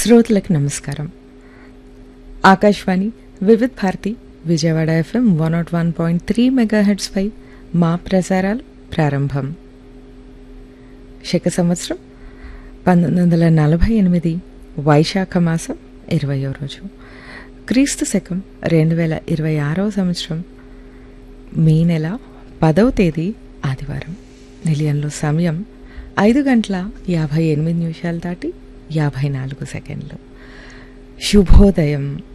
శ్రోతలకు నమస్కారం Akashvani Vividh Bharati Vijayawada FM one nought one point three megahertz పై మా ప్రసారాలు ప్రారంభం శక సంవత్సరం పంతొమ్మిది వందల నలభై ఎనిమిది వైశాఖ మాసం ఇరవయో రోజు క్రీస్తు శకం రెండు వేల ఇరవై ఆరవ సంవత్సరం మే నెల పదవ తేదీ ఆదివారం నిలయంలో సమయం ఐదు గంటల యాభై ఎనిమిది నిమిషాలు దాటి యాభై నాలుగు సెకండ్లు శుభోదయం